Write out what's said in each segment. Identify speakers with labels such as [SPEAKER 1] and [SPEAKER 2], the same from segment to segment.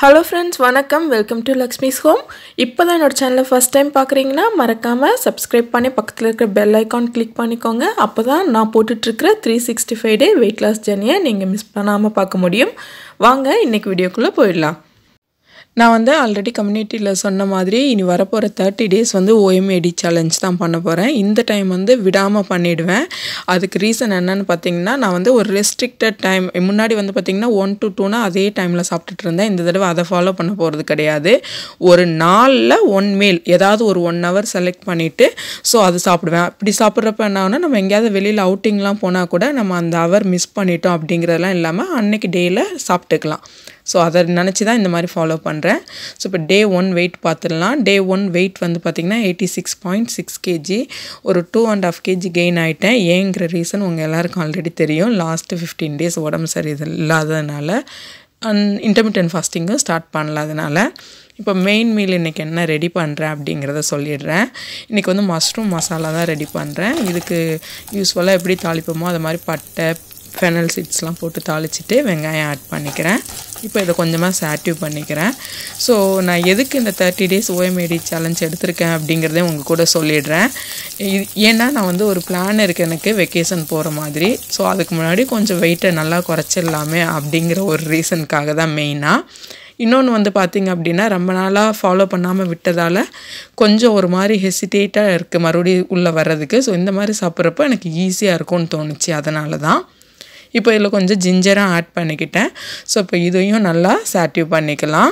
[SPEAKER 1] hello friends வணக்கம் welcome to Lakshmi's home இப்போ தான் என்னோட சேனலை ஃபஸ்ட் டைம் பார்க்குறீங்கன்னா மறக்காமல் சப்ஸ்கிரைப் பண்ணி பக்கத்தில் இருக்கிற பெல் ஐக்கான் கிளிக் பண்ணிக்கோங்க அப்போ தான் நான் போட்டுட்ருக்கிற three sixty five day weight loss ஜர்னியை நீங்கள் மிஸ் பண்ணாமல் பார்க்க முடியும் வாங்க இன்றைக்கி வீடியோக்குள்ளே போயிடலாம் நான் வந்து ஆல்ரெடி கம்யூனிட்டியில் சொன்ன மாதிரி இனி வரப்போகிற தேர்ட்டி டேஸ் வந்து ஓஎம்ஏடி சேலஞ்ச் தான் பண்ண போகிறேன் இந்த டைம் வந்து விடாமல் பண்ணிவிடுவேன் அதுக்கு ரீசன் என்னன்னு பார்த்தீங்கன்னா நான் வந்து ஒரு ரெஸ்ட்ரிக்டட் டைம் முன்னாடி வந்து பார்த்திங்கன்னா ஒன் டு டூனா அதே டைமில் சாப்பிட்டுட்டு இருந்தேன் இந்த தடவை அதை ஃபாலோ பண்ண போகிறது கிடையாது ஒரு நாளில் ஒன் மீல் ஏதாவது ஒரு ஒன் ஹவர் செலக்ட் பண்ணிவிட்டு ஸோ அது சாப்பிடுவேன் அப்படி சாப்பிட்றப்ப என்ன ஆகுனா நம்ம எங்கேயாவது வெளியில் அவுட்டிங்லாம் போனால் கூட நம்ம அந்த ஹவர் மிஸ் பண்ணிட்டோம் அப்படிங்கிறதெல்லாம் இல்லாமல் அன்னைக்கு டேயில் சாப்பிட்டுக்கலாம் ஸோ அதை நினச்சி தான் இந்த மாதிரி ஃபாலோ பண்ணுறேன் ஸோ இப்போ டே ஒன் வெயிட் பார்த்துடலாம் டே ஒன் வெயிட் வந்து பார்த்திங்கன்னா eighty six point six KG ஒரு two and half KG gain ஆகிட்டேன் ஏங்கிற ரீசன் உங்கள் எல்லாருக்கும் ஆல்ரெடி தெரியும் லாஸ்ட்டு ஃபிஃப்டீன் டேஸ் உடம்பு சரி இது இல்லாததுனால அண்ட் இன்டர்மீடியன் ஃபாஸ்டிங்கும் ஸ்டார்ட் பண்ணலாதனால இப்போ மெயின் மீல் இன்றைக்கி என்ன ரெடி பண்ணுறேன் அப்படிங்கிறத சொல்லிடுறேன் இன்றைக்கி வந்து மஷ்ரூம் மசாலா தான் ரெடி பண்ணுறேன் இதுக்கு யூஸ்ஃபுல்லாக எப்படி தாளிப்போமோ அது மாதிரி பட்டை ஃபெனல் சீட்ஸ்லாம் போட்டு தாளிச்சிட்டு வெங்காயம் ஆட் பண்ணிக்கிறேன் இப்போ இதை கொஞ்சமாக சாட்டிவ் பண்ணிக்கிறேன் ஸோ நான் எதுக்கு இந்த தேர்ட்டி டேஸ் ஓஎம்ஏடி சேலஞ்ச் எடுத்திருக்கேன் அப்படிங்கிறதே உங்கள் கூட சொல்லிடுறேன் இது ஏன்னா நான் வந்து ஒரு பிளான் இருக்குது எனக்கு வெக்கேஷன் போகிற மாதிரி ஸோ அதுக்கு முன்னாடி கொஞ்சம் வெயிட்டை நல்லா குறைச்சிடலாமே அப்படிங்கிற ஒரு ரீசனுக்காக தான் மெயினாக இன்னொன்று வந்து பார்த்திங்க அப்படின்னா ரொம்ப நாளாக ஃபாலோ பண்ணாமல் விட்டதால் கொஞ்சம் ஒரு மாதிரி ஹெசிடேட்டாக இருக்குது மறுபடியும் உள்ளே வர்றதுக்கு ஸோ இந்த மாதிரி சாப்பிட்றப்ப எனக்கு ஈஸியாக இருக்கும்னு தோணுச்சு அதனால தான் இப்போ இதில் கொஞ்சம் ஜிஞ்சராக ஆட் பண்ணிக்கிட்டேன் ஸோ இப்போ இதையும் நல்லா சாட்டிவ் பண்ணிக்கலாம்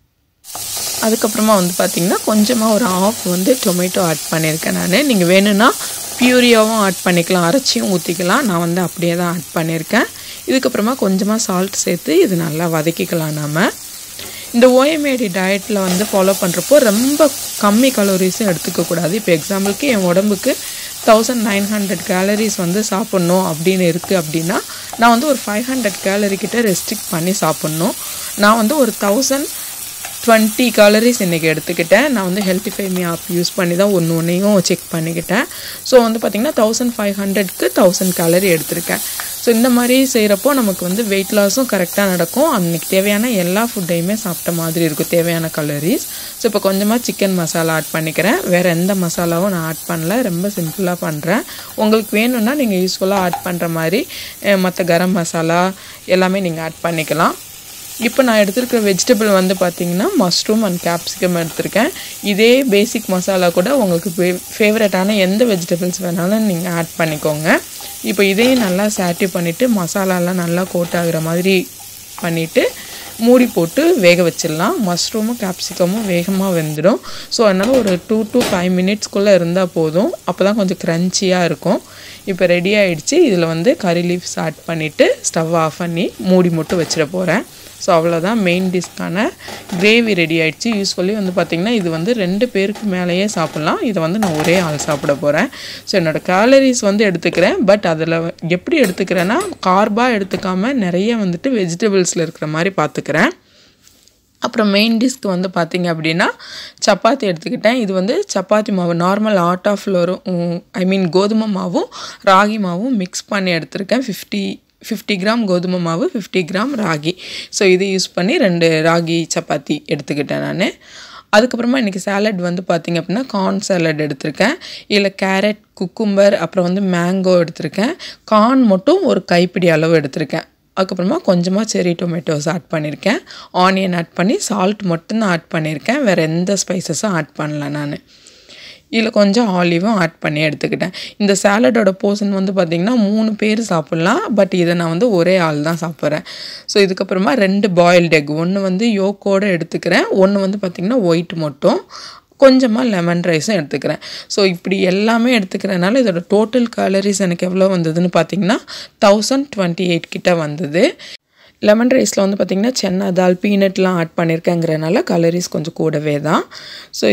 [SPEAKER 1] அதுக்கப்புறமா வந்து பார்த்திங்கன்னா கொஞ்சமாக ஒரு ஆஃப் வந்து டொமேட்டோ ஆட் பண்ணியிருக்கேன் நான் நீங்கள் வேணும்னா பியூரியாவும் ஆட் பண்ணிக்கலாம் அரைச்சியும் ஊற்றிக்கலாம் நான் வந்து அப்படியே தான் ஆட் பண்ணியிருக்கேன் இதுக்கப்புறமா கொஞ்சமாக சால்ட் சேர்த்து இது நல்லா வதக்கிக்கலாம் நாம் இந்த ஓஎம்ஏடி டயட்டில் வந்து ஃபாலோ பண்ணுறப்போ ரொம்ப கம்மி கலோரிஸும் எடுத்துக்கக்கூடாது இப்போ எக்ஸாம்பிளுக்கு என் உடம்புக்கு தௌசண்ட் நைன் ஹண்ட்ரட் கேலரிஸ் வந்து சாப்பிட்ணும் அப்படின்னு இருக்குது அப்படின்னா நான் வந்து ஒரு ஃபைவ் ஹண்ட்ரட் கேலரி கிட்ட ரெஸ்ட்ரிக்ட் பண்ணி சாப்பிட்ணும் நான் வந்து ஒரு தௌசண்ட் டுவெண்ட்டி கேலரிஸ் இன்றைக்கி எடுத்துக்கிட்டேன் நான் வந்து ஹெல்த்திஃபை மீ ஆப் யூஸ் பண்ணி தான் ஒன்று ஒன்றையும் செக் பண்ணிக்கிட்டேன் ஸோ வந்து பார்த்திங்கன்னா தௌசண்ட் ஃபைவ் ஹண்ட்ரட்க்கு தௌசண்ட் கேலரி எடுத்திருக்கேன் ஸோ இந்த மாதிரி செய்கிறப்போ நமக்கு வந்து வெயிட் லாஸும் கரெக்டாக நடக்கும் அன்றைக்கி தேவையான எல்லா ஃபுட்டையுமே சாப்பிட்ட மாதிரி இருக்கும் தேவையான கலரிஸ் ஸோ இப்போ கொஞ்சமாக சிக்கன் மசாலா ஆட் பண்ணிக்கிறேன் வேறு எந்த மசாலாவும் நான் ஆட் பண்ணல ரொம்ப சிம்பிளாக பண்ணுறேன் உங்களுக்கு வேணும்னா நீங்கள் யூஸ்ஃபுல்லாக ஆட் பண்ணுற மாதிரி மற்ற கரம் மசாலா எல்லாமே நீங்கள் ஆட் பண்ணிக்கலாம் இப்போ நான் எடுத்துருக்கிற வெஜிடபிள் வந்து பார்த்திங்கன்னா மஷ்ரூம் அண்ட் கேப்சிகம் எடுத்திருக்கேன் இதே பேசிக் மசாலா கூட உங்களுக்கு ஃபே ஃபேவரட்டான எந்த வெஜிடபிள்ஸ் வேணாலும் நீங்கள் ஆட் பண்ணிக்கோங்க இப்போ இதையும் நல்லா சாட்டிவ் பண்ணிவிட்டு மசாலாலாம் நல்லா கோட் ஆகுற மாதிரி பண்ணிவிட்டு மூடி போட்டு வேக வச்சிடலாம் மஷ்ரூமும் கேப்சிகமும் வேகமாக வெந்துடும் ஸோ அதனால் ஒரு டூ டு ஃபைவ் மினிட்ஸ்க்குள்ளே இருந்தால் போதும் அப்போ தான் கொஞ்சம் க்ரன்ச்சியாக இருக்கும் இப்போ ரெடி ஆகிடுச்சு இதில் வந்து கறி லீவ்ஸ் ஆட் பண்ணிவிட்டு ஸ்டவ் ஆஃப் பண்ணி மூடி மட்டும் வச்சிட போகிறேன் ஸோ அவ்வளோதான் மெயின் டிஷ்க்கான கிரேவி ரெடி ஆகிடுச்சு யூஸ்வலி வந்து பார்த்திங்கன்னா இது வந்து ரெண்டு பேருக்கு மேலேயே சாப்பிட்லாம் இதை வந்து நான் ஒரே ஆள் சாப்பிட போகிறேன் ஸோ என்னோடய கேலரிஸ் வந்து எடுத்துக்கிறேன் பட் அதில் எப்படி எடுத்துக்கிறேன்னா கார்பாக எடுத்துக்காமல் நிறைய வந்துட்டு வெஜிடபிள்ஸில் இருக்கிற மாதிரி பார்த்துக்கிறேன் அப்புறம் மெயின் டிஷ்க்கு வந்து பார்த்திங்க அப்படின்னா சப்பாத்தி எடுத்துக்கிட்டேன் இது வந்து சப்பாத்தி மாவு நார்மல் ஆட்டா ஃப்ளோரும் ஐ மீன் கோதுமை மாவும் ராகி மாவும் மிக்ஸ் பண்ணி எடுத்திருக்கேன் ஃபிஃப்டி ஃபிஃப்டி கிராம் கோதுமை மாவு ஃபிஃப்டி கிராம் ராகி ஸோ இது யூஸ் பண்ணி ரெண்டு ராகி சப்பாத்தி எடுத்துக்கிட்டேன் நான் அதுக்கப்புறமா இன்றைக்கி சேலட் வந்து பார்த்திங்க அப்படின்னா கார்ன் சேலட் எடுத்திருக்கேன் இதில் கேரட் குக்கும்பர் அப்புறம் வந்து மேங்கோ எடுத்திருக்கேன் கார்ன் மட்டும் ஒரு கைப்பிடி அளவு எடுத்திருக்கேன் அதுக்கப்புறமா கொஞ்சமாக செரி டொமேட்டோஸ் ஆட் பண்ணியிருக்கேன் ஆனியன் ஆட் பண்ணி சால்ட் மட்டும்தான் ஆட் பண்ணியிருக்கேன் வேறு எந்த ஸ்பைசஸும் ஆட் பண்ணல நான் இதில் கொஞ்சம் ஆலிவும் ஆட் பண்ணி எடுத்துக்கிட்டேன் இந்த சேலடோட போர்ஷன் வந்து பார்த்திங்கன்னா மூணு பேர் சாப்பிட்லாம் பட் இதை நான் வந்து ஒரே ஆள் தான் சாப்பிட்றேன் ஸோ இதுக்கப்புறமா ரெண்டு பாயில்டு எக் ஒன்று வந்து யோக்கோடு எடுத்துக்கிறேன் ஒன்று வந்து பார்த்திங்கன்னா ஒயிட் மட்டும் கொஞ்சமாக லெமன் ரைஸும் எடுத்துக்கிறேன் ஸோ இப்படி எல்லாமே எடுத்துக்கிறனால இதோட டோட்டல் கேலரிஸ் எனக்கு எவ்வளோ வந்ததுன்னு பார்த்தீங்கன்னா தௌசண்ட் டுவெண்ட்டி எயிட் கிட்ட வந்தது லெமன் ரைஸில் வந்து பார்த்திங்கன்னா சென்னா தால் பீனட்லாம் ஆட் பண்ணியிருக்கேங்கிறனால கலரிஸ் கொஞ்சம் கூடவே தான் ஸோ இதுக்கு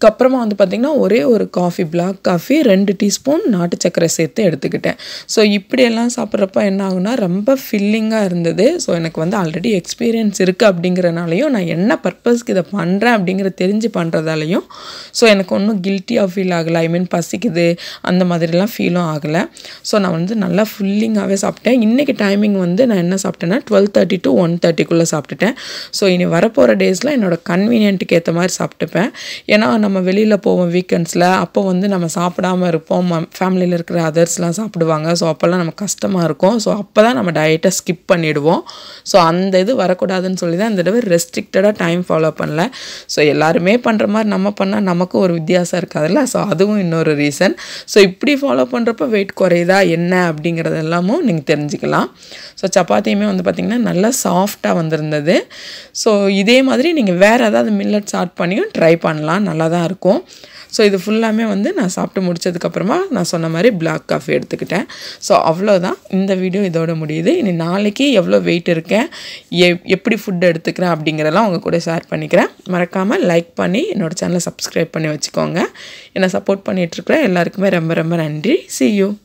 [SPEAKER 1] அதுக்கப்புறமா வந்து பார்த்திங்கன்னா ஒரே ஒரு காஃபி பிளாக் காஃபி ரெண்டு டீஸ்பூன் நாட்டு சர்க்கரை சேர்த்து எடுத்துக்கிட்டேன் ஸோ இப்படியெல்லாம் சாப்பிட்றப்ப என்ன ஆகுனா ரொம்ப ஃபில்லிங்காக இருந்தது ஸோ எனக்கு வந்து ஆல்ரெடி எக்ஸ்பீரியன்ஸ் இருக்குது அப்படிங்கிறனாலையும் நான் என்ன பர்பஸ்க்கு இதை பண்ணுறேன் அப்படிங்கிற தெரிஞ்சு பண்ணுறதாலையும் ஸோ எனக்கு ஒன்றும் கில்ட்டியாக ஃபீல் ஆகலை ஐ மீன் பசிக்குது அந்த மாதிரிலாம் ஃபீலும் ஆகலை ஸோ நான் வந்து நல்லா ஃபுல்லிங்காகவே சாப்பிட்டேன் இன்றைக்கி டைமிங் வந்து நான் என்ன சாப்பிட்டேன்னா டுவெல் தேர்ட்டி டு ஒன் தேர்ட்டிக்குள்ளே சாப்பிட்டுட்டேன் ஸோ இனி வரப்போகிற டேஸில் என்னோட கன்வீனியன்ட்டுக்கு ஏற்ற மாதிரி சாப்பிட்டுப்பேன் ஏன்னா நம்ம வெளியில் போவோம் வீக்கெண்ட்ஸில் அப்போ வந்து நம்ம சாப்பிடாம இருப்போம் ஃபேமிலியில் இருக்கிற அதர்ஸ்லாம் சாப்பிடுவாங்க ஸோ அப்போல்லாம் நமக்கு கஷ்டமாக இருக்கும் ஸோ அப்போ தான் நம்ம டயட்டை ஸ்கிப் பண்ணிவிடுவோம் ஸோ அந்த இது வரக்கூடாதுன்னு சொல்லி தான் இந்த தடவை ரெஸ்ட்ரிக்டடாக டைம் ஃபாலோ பண்ணல ஸோ எல்லாருமே பண்ணுற மாதிரி நம்ம பண்ணால் நமக்கும் ஒரு வித்தியாசம் இருக்காதுல்ல ஸோ அதுவும் இன்னொரு ரீசன் ஸோ இப்படி ஃபாலோ பண்ணுறப்ப வெயிட் குறையுதா என்ன அப்படிங்கிறது எல்லாமும் நீங்கள் தெரிஞ்சுக்கலாம் ஸோ சப்பாத்தியுமே வந்து பார்த்திங்கன்னா நல்லா சாஃப்டாக வந்திருந்தது ஸோ இதே மாதிரி நீங்கள் வேறு ஏதாவது மில்லட்ஸ் ஆட் பண்ணியும் ட்ரை பண்ணலாம் நல்லா தான் இருக்கும் ஸோ இது ஃபுல்லாமே வந்து நான் சாப்பிட்டு முடிச்சதுக்கப்புறமா நான் சொன்ன மாதிரி பிளாக் காஃபி எடுத்துக்கிட்டேன் ஸோ அவ்வளோதான் இந்த வீடியோ இதோட முடியுது இனி நாளைக்கு எவ்வளோ வெயிட் இருக்கேன் எ எப்படி ஃபுட் எடுத்துக்கிறேன் அப்படிங்கிறதெல்லாம் உங்கள் கூட ஷேர் பண்ணிக்கிறேன் மறக்காமல் லைக் பண்ணி என்னோடய சேனலை சப்ஸ்கிரைப் பண்ணி வச்சுக்கோங்க என்னை சப்போர்ட் பண்ணிகிட்ருக்குற எல்லாருக்குமே ரொம்ப ரொம்ப நன்றி see you